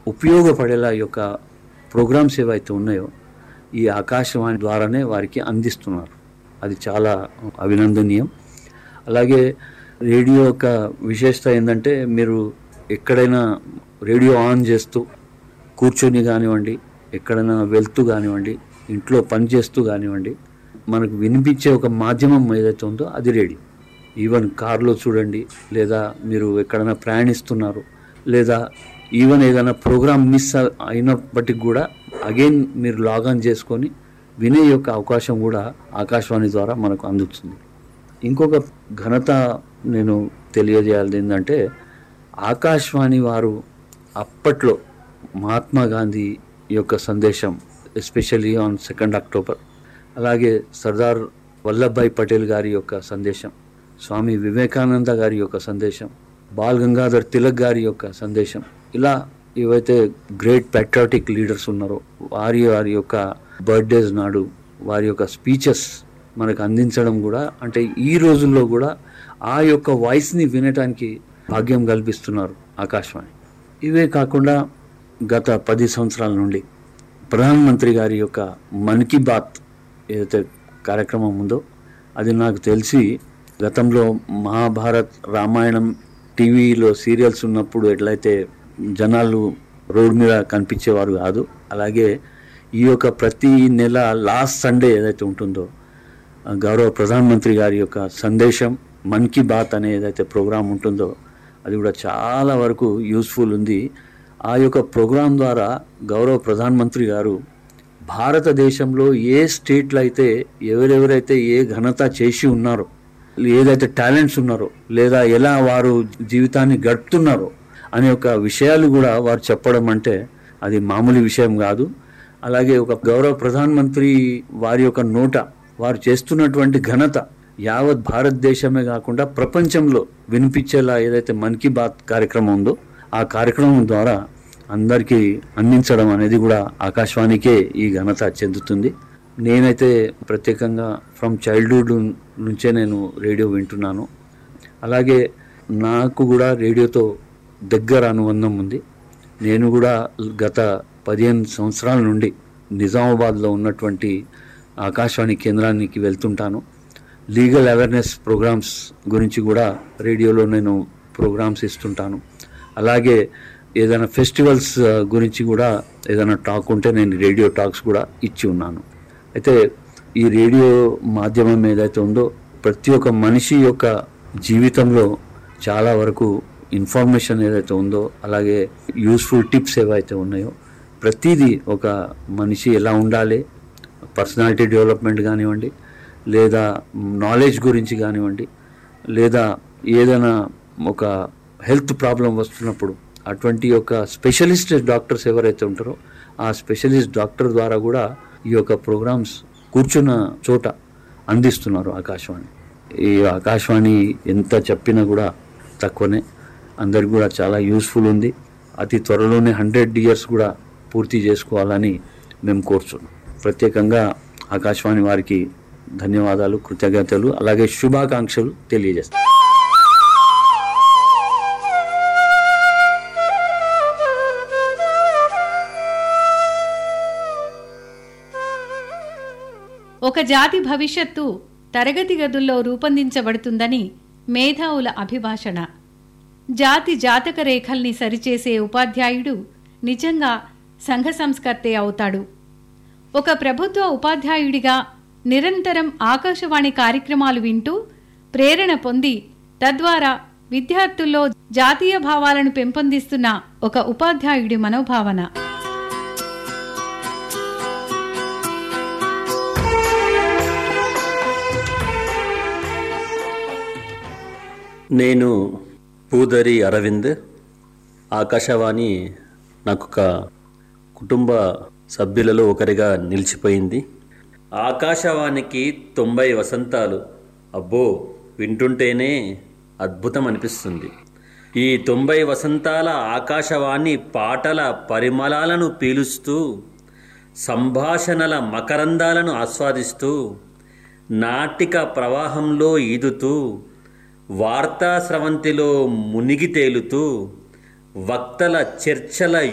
ఉపయోగపడేలా ఈ యొక్క ప్రోగ్రామ్స్ ఏవైతే ఉన్నాయో ఈ ఆకాశవాణి ద్వారానే వారికి అందిస్తున్నారు అది చాలా అభినందనీయం అలాగే రేడియో యొక్క విశేషత ఏంటంటే మీరు ఎక్కడైనా రేడియో ఆన్ చేస్తూ కూర్చొని కానివ్వండి ఎక్కడైనా వెళ్తూ కానివ్వండి ఇంట్లో పని చేస్తూ కానివ్వండి మనకు వినిపించే ఒక మాధ్యమం ఏదైతే ఉందో అది రేడియో ఈవెన్ కార్లో చూడండి లేదా మీరు ఎక్కడైనా ప్రయాణిస్తున్నారు లేదా ఈవెన్ ఏదైనా ప్రోగ్రామ్ మిస్ అయినప్పటికి కూడా అగైన్ మీరు లాగాన్ చేసుకొని వినే యొక్క అవకాశం కూడా ఆకాశవాణి ద్వారా మనకు అందుతుంది ఇంకొక ఘనత నేను తెలియజేయాలి ఏంటంటే ఆకాశవాణి వారు అప్పట్లో మహాత్మా గాంధీ యొక్క సందేశం ఎస్పెషల్లీ ఆన్ సెకండ్ అక్టోబర్ అలాగే సర్దార్ వల్లభాయ్ పటేల్ గారి యొక్క సందేశం స్వామి వివేకానంద గారి యొక్క సందేశం బాల్ గంగాధర్ తిలక్ గారి యొక్క సందేశం ఇలా ఏవైతే గ్రేట్ పెట్రాటిక్ లీడర్స్ ఉన్నారో వారి వారి యొక్క బర్త్డేస్ నాడు వారి యొక్క స్పీచెస్ మనకు అందించడం కూడా అంటే ఈ రోజుల్లో కూడా ఆ యొక్క వాయిస్ని వినటానికి భాగ్యం కల్పిస్తున్నారు ఆకాశవాణి ఇవే కాకుండా గత పది సంవత్సరాల నుండి ప్రధానమంత్రి గారి యొక్క మన్ కీ బాత్ ఏదైతే కార్యక్రమం ఉందో అది నాకు తెలిసి గతంలో మహాభారత్ రామాయణం టీవీలో సీరియల్స్ ఉన్నప్పుడు ఎట్లయితే జనాలు రోడ్ మీద కనిపించేవారు కాదు అలాగే ఈ యొక్క ప్రతి నెల లాస్ట్ సండే ఏదైతే ఉంటుందో ఆ గౌరవ ప్రధానమంత్రి గారి యొక్క సందేశం మన్ కీ బాత్ అనే ఏదైతే ప్రోగ్రాం ఉంటుందో అది కూడా చాలా వరకు యూస్ఫుల్ ఉంది ఆ యొక్క ప్రోగ్రాం ద్వారా గౌరవ ప్రధానమంత్రి గారు భారతదేశంలో ఏ స్టేట్లో అయితే ఎవరెవరైతే ఏ ఘనత చేసి ఉన్నారో ఏదైతే టాలెంట్స్ ఉన్నారో లేదా ఎలా వారు జీవితాన్ని గడుపుతున్నారో అనే ఒక విషయాలు కూడా వారు చెప్పడం అంటే అది మామూలు విషయం కాదు అలాగే ఒక గౌరవ ప్రధానమంత్రి వారి యొక్క నోట వారు చేస్తున్నటువంటి ఘనత యావత్ భారతదేశమే కాకుండా ప్రపంచంలో వినిపించేలా ఏదైతే మన్ కీ బాత్ కార్యక్రమం ఉందో ఆ కార్యక్రమం ద్వారా అందరికీ అందించడం అనేది కూడా ఆకాశవాణికే ఈ ఘనత చెందుతుంది నేనైతే ప్రత్యేకంగా ఫ్రమ్ చైల్డ్హుడ్ నుంచే నేను రేడియో వింటున్నాను అలాగే నాకు కూడా రేడియోతో దగ్గర అనుబంధం ఉంది నేను కూడా గత పదిహేను సంవత్సరాల నుండి నిజామాబాద్లో ఉన్నటువంటి ఆకాశవాణి కేంద్రానికి వెళ్తుంటాను లీగల్ అవేర్నెస్ ప్రోగ్రామ్స్ గురించి కూడా రేడియోలో నేను ప్రోగ్రామ్స్ ఇస్తుంటాను అలాగే ఏదైనా ఫెస్టివల్స్ ఆ, గురించి కూడా ఏదైనా టాక్ ఉంటే నేను రేడియో టాక్స్ కూడా ఇచ్చి ఉన్నాను అయితే ఈ రేడియో మాధ్యమం ఏదైతే ఉందో ప్రతి ఒక్క మనిషి యొక్క జీవితంలో చాలా వరకు ఇన్ఫర్మేషన్ ఏదైతే ఉందో అలాగే యూస్ఫుల్ టిప్స్ ఏవైతే ఉన్నాయో ప్రతిదీ ఒక మనిషి ఎలా ఉండాలి పర్సనాలిటీ డెవలప్మెంట్ కానివ్వండి లేదా నాలెడ్జ్ గురించి కానివ్వండి లేదా ఏదైనా ఒక హెల్త్ ప్రాబ్లం వస్తున్నప్పుడు అటువంటి యొక్క స్పెషలిస్ట్ డాక్టర్స్ ఎవరైతే ఉంటారో ఆ స్పెషలిస్ట్ డాక్టర్ ద్వారా కూడా ఈ యొక్క ప్రోగ్రామ్స్ కూర్చున్న చోట అందిస్తున్నారు ఆకాశవాణి ఈ ఆకాశవాణి ఎంత చెప్పినా కూడా తక్కువనే అందరికి కూడా చాలా యూస్ఫుల్ ఉంది అతి త్వరలోనే హండ్రెడ్ ఇయర్స్ కూడా పూర్తి చేసుకోవాలని మేము కోరుచున్నాం ప్రత్యేకంగా ఆకాశవాణి వారికి ధన్యవాదాలు కృతజ్ఞతలు అలాగే శుభాకాంక్షలు తెలియజేస్తాం ఒక జాతి భవిష్యత్తు తరగతి గదుల్లో రూపొందించబడుతుందని మేధావుల అభిభాషణ జాతి జాతక రేఖల్ని సరిచేసే ఉపాధ్యాయుడు నిజంగా సంఘ సంస్కర్తే అవుతాడు ఒక ప్రభుత్వ ఉపాధ్యాయుడిగా నిరంతరం ఆకాశవాణి కార్యక్రమాలు వింటూ ప్రేరణ పొంది తద్వారా విద్యార్థుల్లో జాతీయ భావాలను పెంపొందిస్తున్న ఒక ఉపాధ్యాయుడి మనోభావన నేను పూదరి అరవింద్ ఆకాశవాణి నాకు ఒక కుటుంబ సభ్యులలో ఒకరిగా నిలిచిపోయింది ఆకాశవాణికి తొంభై వసంతాలు అబ్బో వింటుంటేనే అద్భుతం అనిపిస్తుంది ఈ తొంభై వసంతాల ఆకాశవాణి పాటల పరిమళాలను పీలుస్తూ సంభాషణల మకరందాలను ఆస్వాదిస్తూ నాటిక ప్రవాహంలో ఈదుతూ వార్తా స్రవంతిలో మునిగి తేలుతూ వక్తల చర్చల